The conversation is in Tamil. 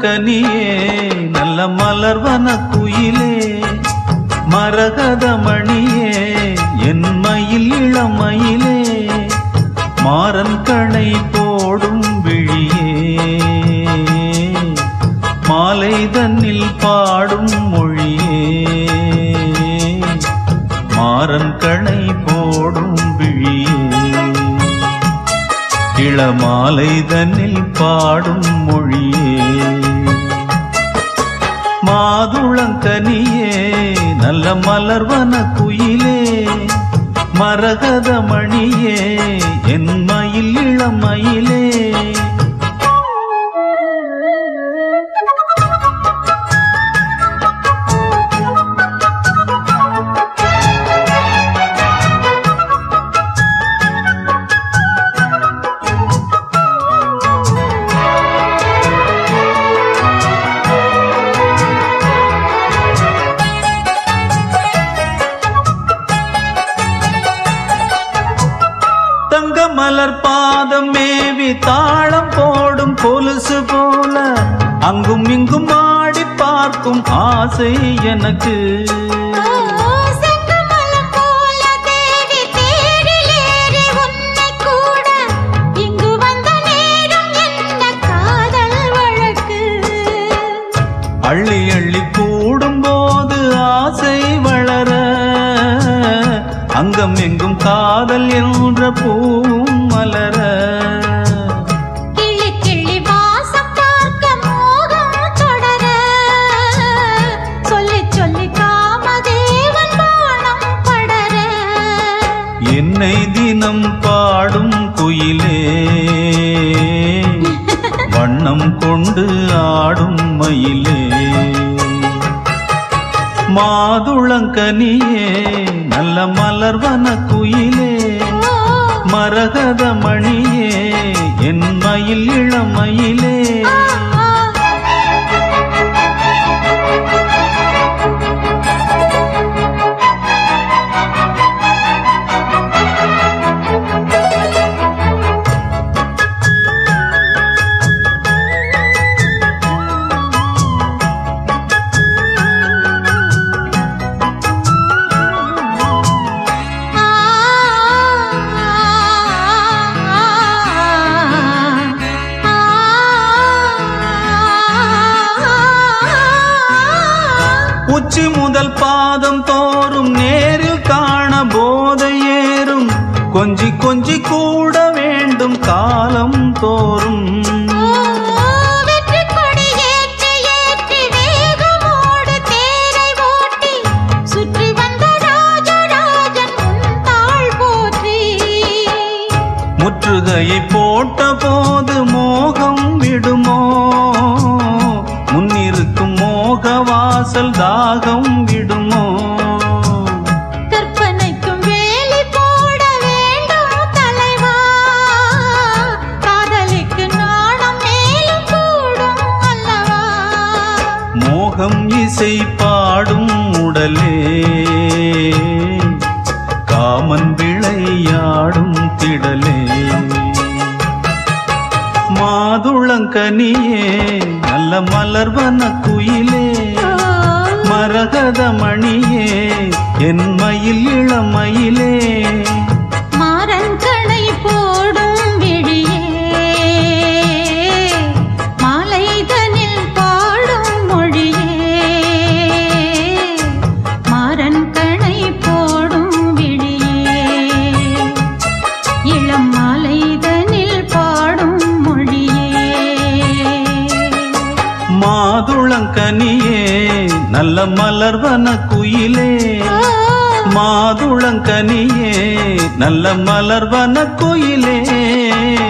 மாதுளங்கனியே நல்ல மலர்வன குயிலே மரகதமணியே என் மயில் இளமயிலே மாறன் கணை போடும் விழியே மாலை தன்னில் பாடும் மொழியே மாறன் கணை போடும் விழியே இளமாலை தன்னில் பாடும் மொழியே மாதுளங்கனியே நல்ல மலர்வன குயிலே மரகதமணியே என் மயில் இளமயிலே தங்க மலர் பாதம் மேவி தாளம் போடும் கொலுசு போல அங்கும் இங்கும் ஆடி பார்க்கும் ஆசை எனக்கு செங்கமலம் போல தேடி தேரிலேறி உன்னை கூட இங்கு வந்த நேரம் என்ன காதல் வழக்கு அள்ளி அள்ளி கூடும் போது ஆசை வளர அங்கம் எங்கும் காதல் என்ற பூவும் மலர கிள்ளி கிள்ளி வாசம் பார்க்க மோகம் தொடர சொல்லி சொல்லி காமதேவன் பாணம் படர என்னை தினம் பாடும் குயிலே வண்ணம் கொண்டு ஆடும் மயிலே மாதுளங்கனியே நல்ல மலர்வன குயிலே மரகதமணியே என் மயில் இளமயிலே உச்சி முதல் பாதம் தோறும் நேரில் காண போதை ஏறும் கொஞ்சி கொஞ்சி கூட வேண்டும் காலம் தோறும் வெற்றி கொடி ஏற்றி ஏற்றி வேகமோடு தேரை ஓட்டி சுற்றி வந்த ராஜராஜன் உன் தாழ் போற்றி முற்றுகையை போட்ட போது மோகம் விடுமோ முன்னிருக்கும் மோக வாசல் தாகம் விடுமோ கற்பனைக்கும் வேலி போட வேண்டும் தலைவா காதலிக்கு நாணம் மேலும் கூடும் அல்லவா மோகம் இசை பாடும் உடலே காமன் விளையாடும் திடலே மாதுளங்கனியே நல்ல மலர்வன குயிலே மரகதமணியே என் மயில் இளமயிலே மாறன் கணை போடும் விழியே மாலைதனில் பாடும் மொழியே மாறன் கணை போடும் விழியே இளம் மாலைதனில் பாடும் மொழியே மாதுளங்கனியே நல்ல மலர்வன குயிலே மாதுளங்கனியே நல்ல மலர்வன குயிலே